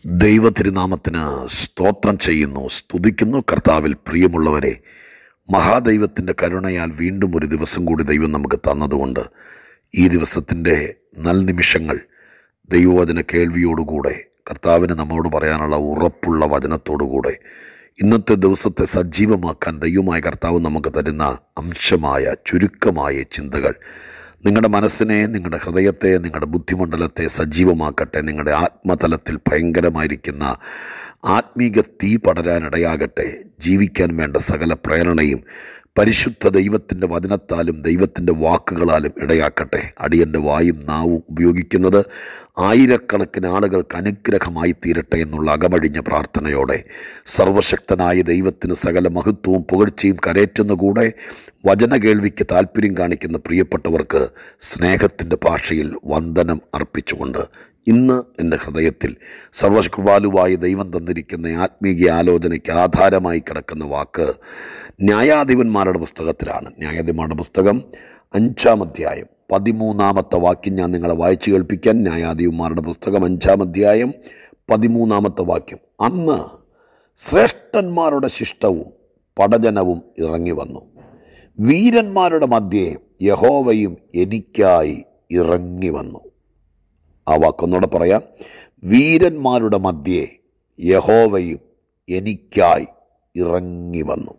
ദൈവതിരുനാമത്തിന് സ്തോത്രം ചെയ്യുന്നു സ്തുതിക്കുന്നു കർത്താവിൽ പ്രിയമുള്ളവരെ മഹാദൈവത്തിൻ്റെ കരുണയാൽ വീണ്ടും ഒരു ദിവസം കൂടി ദൈവം നമുക്ക് തന്നതുകൊണ്ട് ഈ ദിവസത്തിൻ്റെ നൽനിമിഷങ്ങൾ ദൈവവചന കേൾവിയോടുകൂടെ കർത്താവിന് നമ്മോട് പറയാനുള്ള ഉറപ്പുള്ള വചനത്തോടുകൂടെ ഇന്നത്തെ ദിവസത്തെ സജീവമാക്കാൻ ദൈവമായ കർത്താവ് നമുക്ക് തരുന്ന അംശമായ ചുരുക്കമായ ചിന്തകൾ നിങ്ങളുടെ മനസ്സിനെ നിങ്ങളുടെ ഹൃദയത്തെ നിങ്ങളുടെ ബുദ്ധിമണ്ഡലത്തെ സജീവമാക്കട്ടെ നിങ്ങളുടെ ആത്മതലത്തിൽ ഭയങ്കരമായിരിക്കുന്ന ആത്മീക തീ പടരാനിടയാകട്ടെ ജീവിക്കാൻ വേണ്ട സകല പ്രേരണയും പരിശുദ്ധ ദൈവത്തിൻ്റെ വചനത്താലും ദൈവത്തിൻ്റെ വാക്കുകളാലും ഇടയാക്കട്ടെ അടിയൻ്റെ വായും നാവും ഉപയോഗിക്കുന്നത് ആയിരക്കണക്കിന് ആളുകൾക്ക് അനുഗ്രഹമായി തീരട്ടെ എന്നുള്ള അകമഴിഞ്ഞ പ്രാർത്ഥനയോടെ സർവശക്തനായ ദൈവത്തിന് സകല മഹത്വവും പുകഴ്ചയും കരയറ്റുന്ന കൂടെ വചന കേൾവിക്ക് താല്പര്യം കാണിക്കുന്ന പ്രിയപ്പെട്ടവർക്ക് സ്നേഹത്തിൻ്റെ ഭാഷയിൽ വന്ദനം അർപ്പിച്ചുകൊണ്ട് ഇന്ന് എൻ്റെ ഹൃദയത്തിൽ സർവകൃപാലുവായി ദൈവം തന്നിരിക്കുന്ന ആത്മീയ ആലോചനയ്ക്ക് ആധാരമായി കിടക്കുന്ന വാക്ക് ന്യായാധിപന്മാരുടെ പുസ്തകത്തിലാണ് ന്യായാധിപന്മാരുടെ പുസ്തകം അഞ്ചാം അധ്യായം പതിമൂന്നാമത്തെ വാക്യം ഞാൻ നിങ്ങളെ വായിച്ചു കേൾപ്പിക്കാൻ ന്യായാധിപന്മാരുടെ പുസ്തകം അഞ്ചാം അധ്യായം പതിമൂന്നാമത്തെ വാക്യം അന്ന് ശ്രേഷ്ഠന്മാരുടെ ശിഷ്ടവും പടജനവും ഇറങ്ങി വന്നു വീരന്മാരുടെ മധ്യേ യഹോവയും എനിക്കായി ഇറങ്ങി വന്നു ആ വാക്കൊന്നൂടെ പറയാം വീരന്മാരുടെ മധ്യേ യഹോവയും എനിക്കായി ഇറങ്ങി വന്നു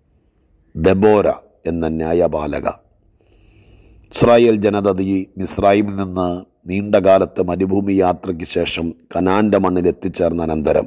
ദബോര എന്ന ന്യായപാലക ഇസ്രായേൽ ജനത ഈ മിസ്രൈമിൽ നിന്ന് നീണ്ടകാലത്തെ മരുഭൂമി യാത്രയ്ക്ക് ശേഷം കനാൻ്റെ മണ്ണിൽ എത്തിച്ചേർന്ന അനന്തരം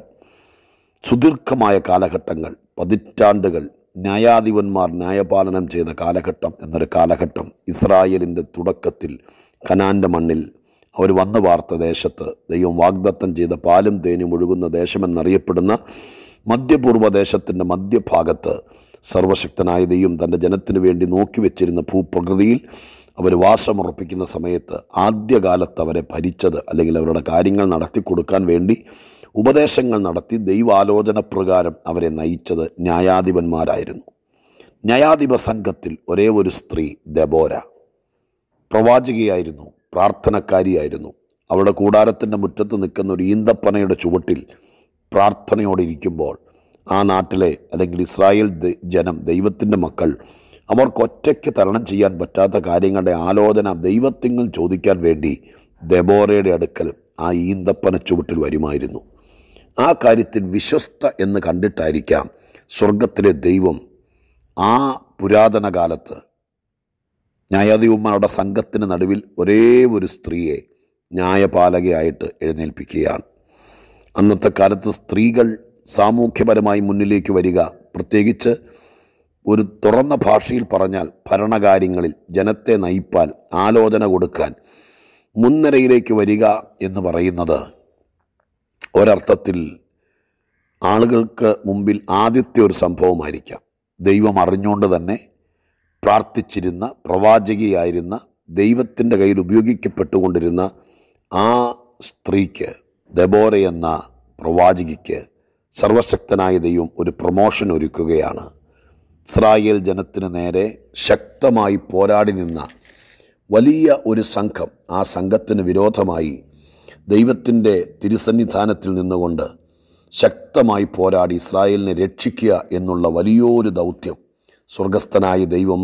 സുദീർഘമായ കാലഘട്ടങ്ങൾ പതിറ്റാണ്ടുകൾ ന്യായാധിപന്മാർ ന്യായപാലനം ചെയ്ത കാലഘട്ടം എന്നൊരു കാലഘട്ടം ഇസ്രായേലിൻ്റെ തുടക്കത്തിൽ കനാൻ്റെ മണ്ണിൽ അവർ വന്നു വാർത്ത ദേശത്ത് ദൈവം വാഗ്ദത്തം ചെയ്ത പാലും തേനും ഒഴുകുന്ന ദേശമെന്നറിയപ്പെടുന്ന മധ്യപൂർവ്വ ദേശത്തിൻ്റെ മധ്യഭാഗത്ത് സർവശക്തനായ ദൈവം തൻ്റെ ജനത്തിനു വേണ്ടി നോക്കി വെച്ചിരുന്ന ഭൂപ്രകൃതിയിൽ അവർ വാസമുറപ്പിക്കുന്ന സമയത്ത് ആദ്യകാലത്ത് അവരെ ഭരിച്ചത് അല്ലെങ്കിൽ അവരുടെ കാര്യങ്ങൾ നടത്തി കൊടുക്കാൻ വേണ്ടി ഉപദേശങ്ങൾ നടത്തി ദൈവാലോചന പ്രകാരം അവരെ നയിച്ചത് ന്യായാധിപന്മാരായിരുന്നു ന്യായാധിപ സംഘത്തിൽ ഒരേ ഒരു സ്ത്രീ ദബോര പ്രവാചികയായിരുന്നു പ്രാർത്ഥനക്കാരിയായിരുന്നു അവളുടെ കൂടാരത്തിൻ്റെ മുറ്റത്ത് നിൽക്കുന്ന ഒരു ഈന്തപ്പനയുടെ ചുവട്ടിൽ പ്രാർത്ഥനയോടെ ഇരിക്കുമ്പോൾ ആ നാട്ടിലെ അല്ലെങ്കിൽ ഇസ്രായേൽ ജനം ദൈവത്തിൻ്റെ മക്കൾ അവർക്കൊറ്റയ്ക്ക് തരണം ചെയ്യാൻ പറ്റാത്ത കാര്യങ്ങളുടെ ആലോചന ദൈവത്തിങ്ങൾ ചോദിക്കാൻ വേണ്ടി ദബോറയുടെ അടുക്കൽ ആ ഈന്തപ്പന ചുവട്ടിൽ വരുമായിരുന്നു ആ കാര്യത്തിൽ വിശ്വസ്ത എന്ന് കണ്ടിട്ടായിരിക്കാം സ്വർഗത്തിലെ ദൈവം ആ പുരാതന കാലത്ത് ന്യായാധിപന്മാരുടെ സംഘത്തിന് നടുവിൽ ഒരേ ഒരു സ്ത്രീയെ ന്യായപാലകയായിട്ട് എഴുന്നേൽപ്പിക്കുകയാണ് അന്നത്തെ കാലത്ത് സ്ത്രീകൾ സാമൂഹ്യപരമായി മുന്നിലേക്ക് വരിക പ്രത്യേകിച്ച് ഒരു തുറന്ന ഭാഷയിൽ പറഞ്ഞാൽ ഭരണകാര്യങ്ങളിൽ ജനത്തെ നയിപ്പാൻ ആലോചന കൊടുക്കാൻ മുൻനിരയിലേക്ക് വരിക എന്ന് പറയുന്നത് ഒരർത്ഥത്തിൽ ആളുകൾക്ക് മുമ്പിൽ ആദ്യത്തെ ഒരു സംഭവമായിരിക്കാം ദൈവം അറിഞ്ഞുകൊണ്ട് തന്നെ പ്രാർത്ഥിച്ചിരുന്ന പ്രവാചകിയായിരുന്ന ദൈവത്തിൻ്റെ കയ്യിൽ ഉപയോഗിക്കപ്പെട്ടുകൊണ്ടിരുന്ന ആ സ്ത്രീക്ക് ദബോര എന്ന പ്രവാചകിക്ക് സർവശക്തനായ ദൈവം ഒരു പ്രൊമോഷൻ ഒരുക്കുകയാണ് ഇസ്രായേൽ ജനത്തിന് നേരെ ശക്തമായി പോരാടി നിന്ന വലിയ ഒരു സംഘം ആ സംഘത്തിന് വിരോധമായി ദൈവത്തിൻ്റെ തിരുസന്നിധാനത്തിൽ നിന്നുകൊണ്ട് ശക്തമായി പോരാടി ഇസ്രായേലിനെ രക്ഷിക്കുക എന്നുള്ള വലിയൊരു ദൗത്യം സ്വർഗസ്ഥനായ ദൈവം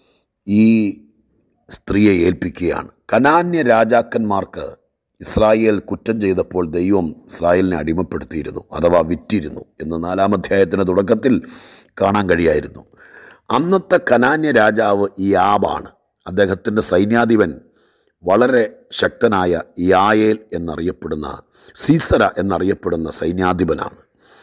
ഈ സ്ത്രീയെ ഏൽപ്പിക്കുകയാണ് കനാന്യ രാജാക്കന്മാർക്ക് ഇസ്രായേൽ കുറ്റം ചെയ്തപ്പോൾ ദൈവം ഇസ്രായേലിനെ അടിമപ്പെടുത്തിയിരുന്നു അഥവാ വിറ്റിരുന്നു എന്ന് നാലാമധ്യായത്തിൻ്റെ തുടക്കത്തിൽ കാണാൻ കഴിയായിരുന്നു അന്നത്തെ കനാന്യ രാജാവ് യാബാണ് അദ്ദേഹത്തിൻ്റെ സൈന്യാധിപൻ വളരെ ശക്തനായ യായേൽ എന്നറിയപ്പെടുന്ന സീസര എന്നറിയപ്പെടുന്ന സൈന്യാധിപനാണ്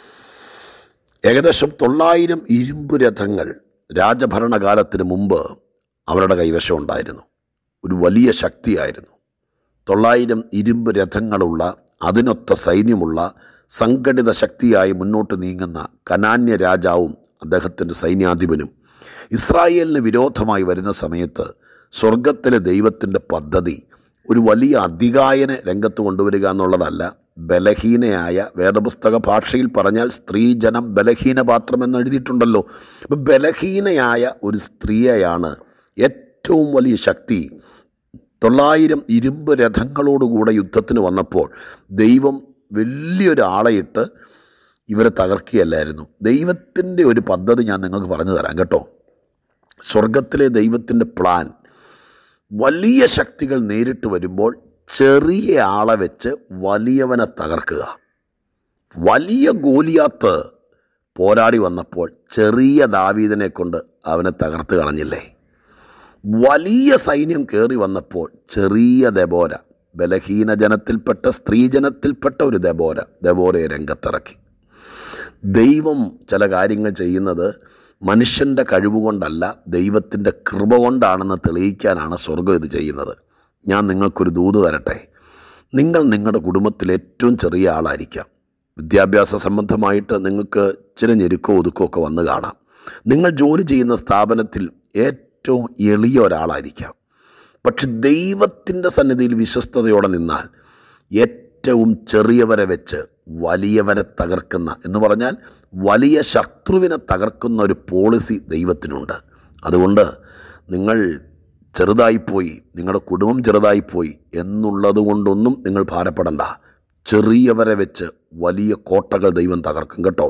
ഏകദേശം തൊള്ളായിരം ഇരുമ്പ് രഥങ്ങൾ രാജഭരണകാലത്തിന് മുമ്പ് അവരുടെ കൈവശം ഉണ്ടായിരുന്നു ഒരു വലിയ ശക്തിയായിരുന്നു തൊള്ളായിരം ഇരുമ്പ് രഥങ്ങളുള്ള അതിനൊത്ത സൈന്യമുള്ള സംഘടിത ശക്തിയായി മുന്നോട്ട് നീങ്ങുന്ന കനാന്യ രാജാവും അദ്ദേഹത്തിൻ്റെ സൈന്യാധിപനും ഇസ്രായേലിന് വിരോധമായി വരുന്ന സമയത്ത് സ്വർഗത്തിലെ ദൈവത്തിൻ്റെ പദ്ധതി ഒരു വലിയ അധികായനെ രംഗത്ത് കൊണ്ടുവരിക എന്നുള്ളതല്ല ബലഹീനയായ വേദപുസ്തക ഭാഷയിൽ പറഞ്ഞാൽ സ്ത്രീജനം ബലഹീന പാത്രം എന്ന് എഴുതിയിട്ടുണ്ടല്ലോ അപ്പം ബലഹീനയായ ഒരു സ്ത്രീയെയാണ് ഏറ്റവും വലിയ ശക്തി തൊള്ളായിരം ഇരുമ്പ് രഥങ്ങളോടുകൂടെ യുദ്ധത്തിന് വന്നപ്പോൾ ദൈവം വലിയൊരു ആളെയിട്ട് ഇവരെ തകർക്കുകയല്ലായിരുന്നു ദൈവത്തിൻ്റെ ഒരു പദ്ധതി ഞാൻ നിങ്ങൾക്ക് പറഞ്ഞു തരാം കേട്ടോ സ്വർഗത്തിലെ ദൈവത്തിൻ്റെ പ്ലാൻ വലിയ ശക്തികൾ നേരിട്ട് വരുമ്പോൾ ചെറിയ ആളെ വെച്ച് വലിയവനെ തകർക്കുക വലിയ ഗോലിയാത്ത് പോരാടി വന്നപ്പോൾ ചെറിയ ദാവീദിനെ കൊണ്ട് അവനെ തകർത്ത് കളഞ്ഞില്ലേ വലിയ സൈന്യം കയറി വന്നപ്പോൾ ചെറിയ ദബോര ബലഹീന ജനത്തിൽപ്പെട്ട സ്ത്രീജനത്തിൽപ്പെട്ട ഒരു ദബോര ദബോരയെ രംഗത്തിറക്കി ദൈവം ചില കാര്യങ്ങൾ ചെയ്യുന്നത് മനുഷ്യൻ്റെ കഴിവുകൊണ്ടല്ല ദൈവത്തിൻ്റെ കൃപ കൊണ്ടാണെന്ന് തെളിയിക്കാനാണ് സ്വർഗം ഇത് ചെയ്യുന്നത് ഞാൻ നിങ്ങൾക്കൊരു ദൂത് തരട്ടെ നിങ്ങൾ നിങ്ങളുടെ കുടുംബത്തിൽ ഏറ്റവും ചെറിയ ആളായിരിക്കാം വിദ്യാഭ്യാസ സംബന്ധമായിട്ട് നിങ്ങൾക്ക് ചില ഞെരുക്കോ ഒതുക്കോ ഒക്കെ വന്ന് കാണാം നിങ്ങൾ ജോലി ചെയ്യുന്ന സ്ഥാപനത്തിൽ ഏറ്റവും എളിയ ഒരാളായിരിക്കാം പക്ഷെ ദൈവത്തിൻ്റെ സന്നിധിയിൽ വിശ്വസ്തയോടെ നിന്നാൽ ഏറ്റവും ചെറിയവരെ വെച്ച് വലിയവരെ തകർക്കുന്ന എന്ന് പറഞ്ഞാൽ വലിയ ശത്രുവിനെ തകർക്കുന്ന ഒരു പോളിസി ദൈവത്തിനുണ്ട് അതുകൊണ്ട് നിങ്ങൾ ചെറുതായിപ്പോയി നിങ്ങളുടെ കുടുംബം ചെറുതായിപ്പോയി എന്നുള്ളത് കൊണ്ടൊന്നും നിങ്ങൾ ഭാരപ്പെടണ്ട ചെറിയവരെ വെച്ച് വലിയ കോട്ടകൾ ദൈവം തകർക്കും കേട്ടോ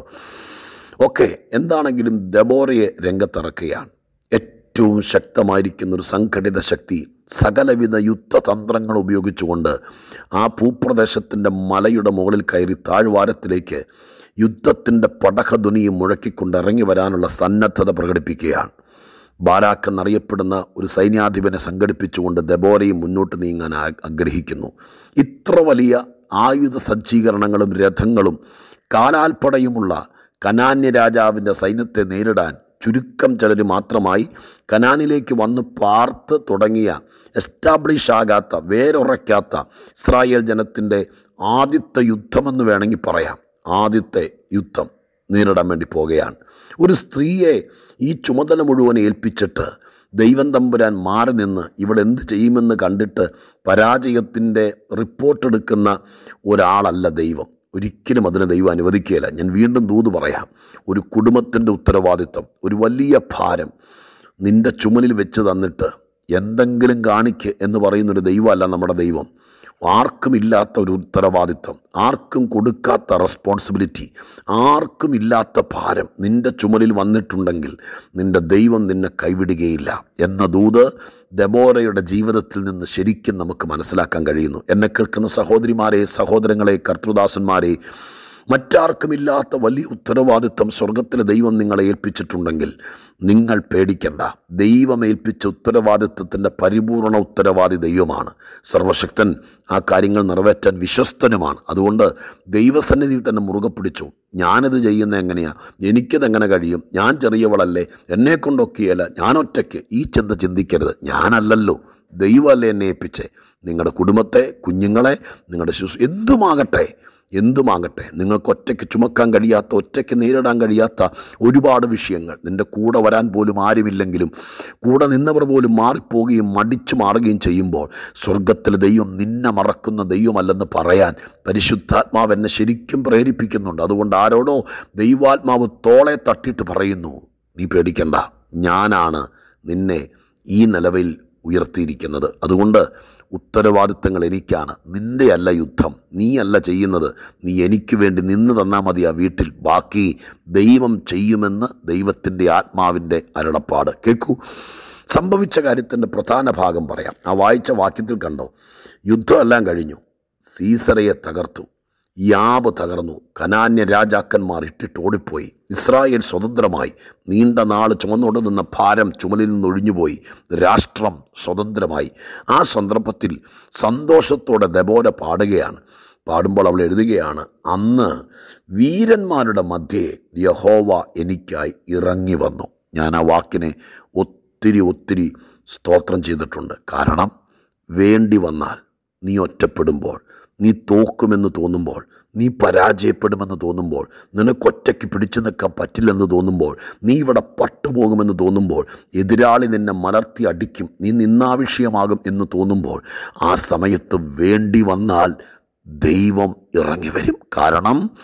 ഓക്കെ എന്താണെങ്കിലും ദബോറയെ രംഗത്തിറക്കുകയാണ് ഏറ്റവും ശക്തമായിരിക്കുന്ന ഒരു സംഘടിത ശക്തി സകലവിധ യുദ്ധതന്ത്രങ്ങൾ ഉപയോഗിച്ചുകൊണ്ട് ആ ഭൂപ്രദേശത്തിൻ്റെ മലയുടെ മുകളിൽ കയറി താഴ്വാരത്തിലേക്ക് യുദ്ധത്തിൻ്റെ പടഹധ്വനിയും മുഴക്കിക്കൊണ്ട് ഇറങ്ങി വരാനുള്ള സന്നദ്ധത പ്രകടിപ്പിക്കുകയാണ് ബാരാക്ക് എന്നറിയപ്പെടുന്ന ഒരു സൈന്യാധിപനെ സംഘടിപ്പിച്ചുകൊണ്ട് ദബോരയും മുന്നോട്ട് നീങ്ങാൻ ആ- ആഗ്രഹിക്കുന്നു ഇത്ര വലിയ ആയുധ സജ്ജീകരണങ്ങളും രഥങ്ങളും കാലാൽപ്പടയുമുള്ള കനാന്യ രാജാവിൻ്റെ സൈന്യത്തെ നേരിടാൻ ചുരുക്കം ചിലർ മാത്രമായി കനാനിലേക്ക് വന്ന് പാർത്ത് തുടങ്ങിയ എസ്റ്റാബ്ലിഷ് ആകാത്ത വേരുറയ്ക്കാത്ത ഇസ്രായേൽ ജനത്തിൻ്റെ ആദ്യത്തെ യുദ്ധമെന്ന് വേണമെങ്കിൽ പറയാം ആദ്യത്തെ യുദ്ധം നേരിടാൻ വേണ്ടി പോകുകയാണ് ഒരു സ്ത്രീയെ ഈ ചുമതല മുഴുവൻ ഏൽപ്പിച്ചിട്ട് ദൈവം തമ്പുരാൻ മാറി നിന്ന് ഇവൾ എന്ത് ചെയ്യുമെന്ന് കണ്ടിട്ട് പരാജയത്തിൻ്റെ റിപ്പോർട്ട് എടുക്കുന്ന ഒരാളല്ല ദൈവം ഒരിക്കലും അതിന് ദൈവം അനുവദിക്കുകയില്ല ഞാൻ വീണ്ടും ദൂത് പറയാം ഒരു കുടുംബത്തിൻ്റെ ഉത്തരവാദിത്വം ഒരു വലിയ ഭാരം നിൻ്റെ ചുമലിൽ വെച്ച് തന്നിട്ട് എന്തെങ്കിലും കാണിക്ക് എന്ന് പറയുന്നൊരു ദൈവമല്ല നമ്മുടെ ദൈവം ആർക്കും ഇല്ലാത്ത ഒരു ഉത്തരവാദിത്വം ആർക്കും കൊടുക്കാത്ത റെസ്പോൺസിബിലിറ്റി ആർക്കും ഇല്ലാത്ത ഭാരം നിൻ്റെ ചുമലിൽ വന്നിട്ടുണ്ടെങ്കിൽ നിൻ്റെ ദൈവം നിന്നെ കൈവിടുകയില്ല എന്ന ദൂത് ദബോരയുടെ ജീവിതത്തിൽ നിന്ന് ശരിക്കും നമുക്ക് മനസ്സിലാക്കാൻ കഴിയുന്നു എന്നെ കേൾക്കുന്ന സഹോദരിമാരെ സഹോദരങ്ങളെ കർത്തൃദാസന്മാരെ മറ്റാർക്കുമില്ലാത്ത വലിയ ഉത്തരവാദിത്വം സ്വർഗത്തിലെ ദൈവം നിങ്ങളെ ഏൽപ്പിച്ചിട്ടുണ്ടെങ്കിൽ നിങ്ങൾ പേടിക്കണ്ട ദൈവം ഏൽപ്പിച്ച ഉത്തരവാദിത്വത്തിൻ്റെ പരിപൂർണ ഉത്തരവാദി ദൈവമാണ് സർവശക്തൻ ആ കാര്യങ്ങൾ നിറവേറ്റാൻ വിശ്വസ്തനുമാണ് അതുകൊണ്ട് ദൈവസന്നിധിയിൽ തന്നെ മുറുകെ പിടിച്ചു ഞാനിത് ചെയ്യുന്നത് എങ്ങനെയാണ് എനിക്കിതെങ്ങനെ കഴിയും ഞാൻ ചെറിയവളല്ലേ എന്നെ കൊണ്ടൊക്കെയല്ല ഞാൻ ഒറ്റയ്ക്ക് ഈ ചിന്ത ചിന്തിക്കരുത് ഞാനല്ലല്ലോ ദൈവമല്ലേ എന്നെ ഏൽപ്പിച്ചേ നിങ്ങളുടെ കുടുംബത്തെ കുഞ്ഞുങ്ങളെ നിങ്ങളുടെ ശുശ്രൂ എന്തുമാകട്ടെ എന്തുമാകട്ടെ നിങ്ങൾക്ക് ഒറ്റയ്ക്ക് ചുമക്കാൻ കഴിയാത്ത ഒറ്റയ്ക്ക് നേരിടാൻ കഴിയാത്ത ഒരുപാട് വിഷയങ്ങൾ നിൻ്റെ കൂടെ വരാൻ പോലും ആരുമില്ലെങ്കിലും കൂടെ നിന്നവർ പോലും മാറിപ്പോവുകയും മടിച്ചു മാറുകയും ചെയ്യുമ്പോൾ സ്വർഗത്തിലെ ദൈവം നിന്നെ മറക്കുന്ന ദൈവമല്ലെന്ന് പറയാൻ പരിശുദ്ധാത്മാവ് എന്നെ ശരിക്കും പ്രേരിപ്പിക്കുന്നുണ്ട് അതുകൊണ്ട് ആരോടോ ദൈവാത്മാവ് തോളെ തട്ടിയിട്ട് പറയുന്നു നീ പേടിക്കണ്ട ഞാനാണ് നിന്നെ ഈ നിലവിൽ ഉയർത്തിയിരിക്കുന്നത് അതുകൊണ്ട് ഉത്തരവാദിത്തങ്ങൾ എനിക്കാണ് നിൻ്റെ അല്ല യുദ്ധം നീയല്ല ചെയ്യുന്നത് നീ എനിക്ക് വേണ്ടി നിന്ന് തന്നാൽ മതി ആ വീട്ടിൽ ബാക്കി ദൈവം ചെയ്യുമെന്ന് ദൈവത്തിൻ്റെ ആത്മാവിൻ്റെ അരുളപ്പാട് കേൾക്കൂ സംഭവിച്ച കാര്യത്തിൻ്റെ പ്രധാന ഭാഗം പറയാം ആ വായിച്ച വാക്യത്തിൽ കണ്ടോ യുദ്ധമെല്ലാം കഴിഞ്ഞു സീസറയെ തകർത്തു യാബ് തകർന്നു കനാന്യ രാജാക്കന്മാർ ഇട്ടിട്ട് ഓടിപ്പോയി ഇസ്രായേൽ സ്വതന്ത്രമായി നീണ്ട നാൾ ചുമന്നുകൊണ്ട് നിന്ന ഭാരം ചുമലിൽ നിന്നൊഴിഞ്ഞുപോയി രാഷ്ട്രം സ്വതന്ത്രമായി ആ സന്ദർഭത്തിൽ സന്തോഷത്തോടെ ദബോര പാടുകയാണ് പാടുമ്പോൾ അവൾ എഴുതുകയാണ് അന്ന് വീരന്മാരുടെ മധ്യേ യഹോവ എനിക്കായി ഇറങ്ങി വന്നു ഞാൻ ആ വാക്കിനെ ഒത്തിരി ഒത്തിരി സ്തോത്രം ചെയ്തിട്ടുണ്ട് കാരണം വേണ്ടി വന്നാൽ നീ ഒറ്റപ്പെടുമ്പോൾ നീ തോക്കുമെന്ന് തോന്നുമ്പോൾ നീ പരാജയപ്പെടുമെന്ന് തോന്നുമ്പോൾ നിനക്കൊറ്റയ്ക്ക് പിടിച്ചു നിൽക്കാൻ പറ്റില്ലെന്ന് തോന്നുമ്പോൾ നീ ഇവിടെ പട്ടുപോകുമെന്ന് തോന്നുമ്പോൾ എതിരാളി നിന്നെ മലർത്തി അടിക്കും നീ നിന്നാവിഷയമാകും എന്ന് തോന്നുമ്പോൾ ആ സമയത്ത് വേണ്ടി വന്നാൽ ദൈവം ഇറങ്ങി വരും കാരണം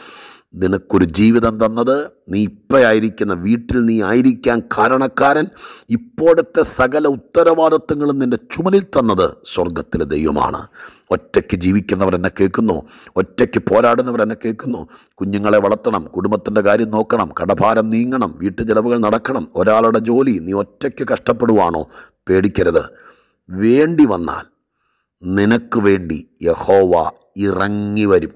നിനക്കൊരു ജീവിതം തന്നത് നീ ഇപ്പോഴായിരിക്കുന്ന വീട്ടിൽ നീ ആയിരിക്കാൻ കാരണക്കാരൻ ഇപ്പോഴത്തെ സകല ഉത്തരവാദിത്വങ്ങളും നിൻ്റെ ചുമലിൽ തന്നത് സ്വർഗത്തിലെ ദൈവമാണ് ഒറ്റയ്ക്ക് ജീവിക്കുന്നവർ എന്നെ കേൾക്കുന്നു ഒറ്റയ്ക്ക് പോരാടുന്നവർ എന്നെ കേൾക്കുന്നു കുഞ്ഞുങ്ങളെ വളർത്തണം കുടുംബത്തിൻ്റെ കാര്യം നോക്കണം കടഭാരം നീങ്ങണം വീട്ടു ചെലവുകൾ നടക്കണം ഒരാളുടെ ജോലി നീ ഒറ്റയ്ക്ക് കഷ്ടപ്പെടുവാണോ പേടിക്കരുത് വേണ്ടി വന്നാൽ നിനക്ക് വേണ്ടി യഹോവ ഇറങ്ങി വരും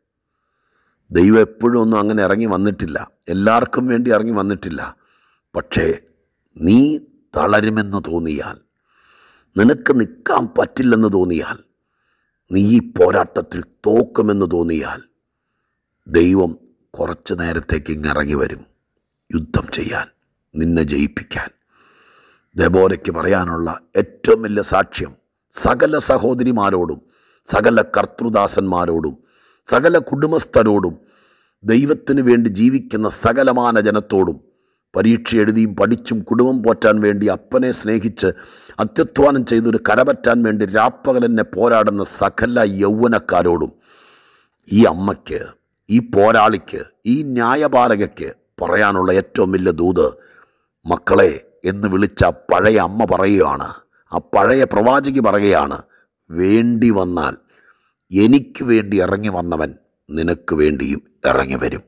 ദൈവം എപ്പോഴും ഒന്നും അങ്ങനെ ഇറങ്ങി വന്നിട്ടില്ല എല്ലാവർക്കും വേണ്ടി ഇറങ്ങി വന്നിട്ടില്ല പക്ഷേ നീ തളരുമെന്ന് തോന്നിയാൽ നിനക്ക് നിൽക്കാൻ പറ്റില്ലെന്ന് തോന്നിയാൽ നീ ഈ പോരാട്ടത്തിൽ തോക്കുമെന്ന് തോന്നിയാൽ ദൈവം കുറച്ച് നേരത്തേക്ക് ഇങ്ങ് ഇറങ്ങി വരും യുദ്ധം ചെയ്യാൻ നിന്നെ ജയിപ്പിക്കാൻ ദബോരയ്ക്ക് പറയാനുള്ള ഏറ്റവും വലിയ സാക്ഷ്യം സകല സഹോദരിമാരോടും സകല കർത്തൃദാസന്മാരോടും സകല കുടുംബസ്ഥരോടും ദൈവത്തിന് വേണ്ടി ജീവിക്കുന്ന സകലമാന ജനത്തോടും പരീക്ഷ എഴുതിയും പഠിച്ചും കുടുംബം പോറ്റാൻ വേണ്ടി അപ്പനെ സ്നേഹിച്ച് അത്യധ്വാനം ചെയ്തൊരു കരപറ്റാൻ വേണ്ടി രാപ്പകലെന്നെ പോരാടുന്ന സകല യൗവനക്കാരോടും ഈ അമ്മയ്ക്ക് ഈ പോരാളിക്ക് ഈ ന്യായപാലകയ്ക്ക് പറയാനുള്ള ഏറ്റവും വലിയ ദൂത് മക്കളെ എന്ന് വിളിച്ച ആ പഴയ അമ്മ പറയുകയാണ് ആ പഴയ പ്രവാചകി പറയുകയാണ് വേണ്ടി വന്നാൽ എനിക്ക് വേണ്ടി ഇറങ്ങി വന്നവൻ നിനക്ക് വേണ്ടിയും ഇറങ്ങി വരും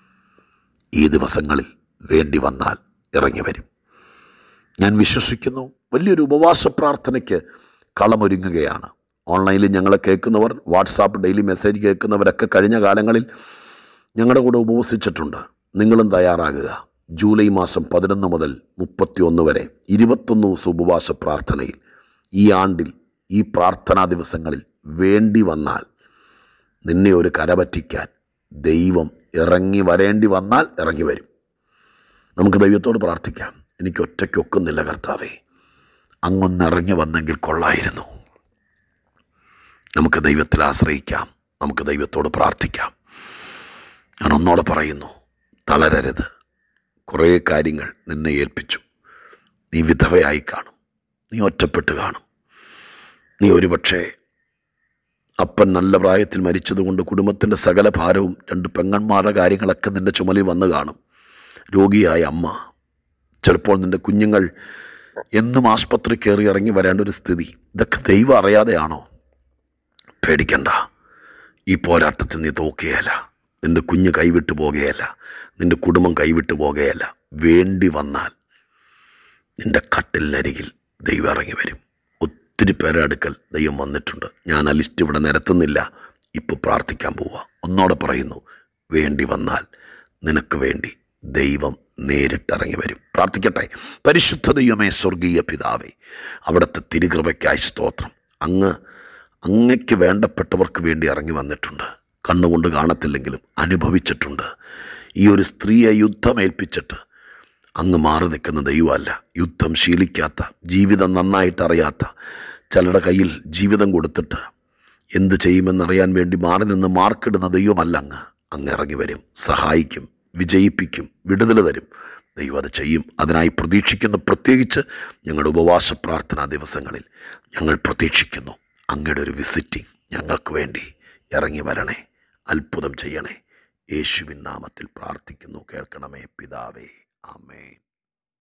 ഈ ദിവസങ്ങളിൽ വേണ്ടി വന്നാൽ ഇറങ്ങി വരും ഞാൻ വിശ്വസിക്കുന്നു വലിയൊരു ഉപവാസ പ്രാർത്ഥനയ്ക്ക് കളമൊരുങ്ങുകയാണ് ഓൺലൈനിൽ ഞങ്ങളെ കേൾക്കുന്നവർ വാട്സാപ്പ് ഡെയിലി മെസ്സേജ് കേൾക്കുന്നവരൊക്കെ കഴിഞ്ഞ കാലങ്ങളിൽ ഞങ്ങളുടെ കൂടെ ഉപവസിച്ചിട്ടുണ്ട് നിങ്ങളും തയ്യാറാകുക ജൂലൈ മാസം പതിനൊന്ന് മുതൽ മുപ്പത്തിയൊന്ന് വരെ ഇരുപത്തൊന്ന് ദിവസം ഉപവാസ പ്രാർത്ഥനയിൽ ഈ ആണ്ടിൽ ഈ പ്രാർത്ഥനാ ദിവസങ്ങളിൽ വേണ്ടി വന്നാൽ നിന്നെ ഒരു കരപറ്റിക്കാൻ ദൈവം ഇറങ്ങി വരേണ്ടി വന്നാൽ ഇറങ്ങി വരും നമുക്ക് ദൈവത്തോട് പ്രാർത്ഥിക്കാം എനിക്ക് ഒറ്റയ്ക്ക് ഒക്കുന്നില്ല കർത്താവേ അങ്ങൊന്ന് ഇറങ്ങി വന്നെങ്കിൽ കൊള്ളായിരുന്നു നമുക്ക് ദൈവത്തിൽ ആശ്രയിക്കാം നമുക്ക് ദൈവത്തോട് പ്രാർത്ഥിക്കാം ഞാൻ ഒന്നോടെ പറയുന്നു തളരരുത് കുറേ കാര്യങ്ങൾ നിന്നെ ഏൽപ്പിച്ചു നീ വിധവയായി കാണും നീ ഒറ്റപ്പെട്ട് കാണും നീ ഒരുപക്ഷേ അപ്പൻ നല്ല പ്രായത്തിൽ മരിച്ചതുകൊണ്ട് കുടുംബത്തിൻ്റെ സകല ഭാരവും രണ്ട് പെങ്ങന്മാരുടെ കാര്യങ്ങളൊക്കെ നിൻ്റെ ചുമലിൽ വന്നു കാണും രോഗിയായ അമ്മ ചിലപ്പോൾ നിൻ്റെ കുഞ്ഞുങ്ങൾ എന്നും ആസ്പത്രി കയറി ഇറങ്ങി വരേണ്ട ഒരു സ്ഥിതി ഇതൊക്കെ ദൈവം അറിയാതെയാണോ പേടിക്കണ്ട ഈ പോരാട്ടത്തിൽ നീ തോക്കുകയല്ല നിൻ്റെ കുഞ്ഞ് കൈവിട്ടു പോകുകയല്ല നിൻ്റെ കുടുംബം കൈവിട്ടു പോകുകയല്ല വേണ്ടി വന്നാൽ നിൻ്റെ കട്ടിലിനരികിൽ ദൈവം ഇറങ്ങി വരും ഒത്തിരി പേരെ അടുക്കൽ ദൈവം വന്നിട്ടുണ്ട് ഞാൻ ആ ലിസ്റ്റ് ഇവിടെ നിരത്തുന്നില്ല ഇപ്പോൾ പ്രാർത്ഥിക്കാൻ പോവുക ഒന്നോടെ പറയുന്നു വേണ്ടി വന്നാൽ നിനക്ക് വേണ്ടി ദൈവം നേരിട്ടിറങ്ങി വരും പ്രാർത്ഥിക്കട്ടെ പരിശുദ്ധ ദൈവമേ സ്വർഗീയ പിതാവേ അവിടുത്തെ തിരുകൃപയ്ക്കായി സ്തോത്രം അങ്ങ് അങ്ങയ്ക്ക് വേണ്ടപ്പെട്ടവർക്ക് വേണ്ടി ഇറങ്ങി വന്നിട്ടുണ്ട് കണ്ണുകൊണ്ട് കാണത്തില്ലെങ്കിലും അനുഭവിച്ചിട്ടുണ്ട് ഈ ഒരു സ്ത്രീയെ യുദ്ധമേൽപ്പിച്ചിട്ട് അങ്ങ് മാറി നിൽക്കുന്ന ദൈവമല്ല യുദ്ധം ശീലിക്കാത്ത ജീവിതം നന്നായിട്ട് അറിയാത്ത ചിലരുടെ കയ്യിൽ ജീവിതം കൊടുത്തിട്ട് എന്ത് ചെയ്യുമെന്നറിയാൻ വേണ്ടി മാറി നിന്ന് മാർക്കിടുന്ന ദൈവമല്ല അങ്ങ് അങ്ങ് ഇറങ്ങി വരും സഹായിക്കും വിജയിപ്പിക്കും വിടുതൽ തരും ദൈവം അത് ചെയ്യും അതിനായി പ്രതീക്ഷിക്കുന്നു പ്രത്യേകിച്ച് ഞങ്ങളുടെ ഉപവാസ പ്രാർത്ഥനാ ദിവസങ്ങളിൽ ഞങ്ങൾ പ്രതീക്ഷിക്കുന്നു അങ്ങയുടെ ഒരു വിസിറ്റിംഗ് ഞങ്ങൾക്ക് വേണ്ടി ഇറങ്ങി വരണേ അത്ഭുതം ചെയ്യണേ യേശുവിൻ നാമത്തിൽ പ്രാർത്ഥിക്കുന്നു കേൾക്കണമേ പിതാവേ ആമേൻ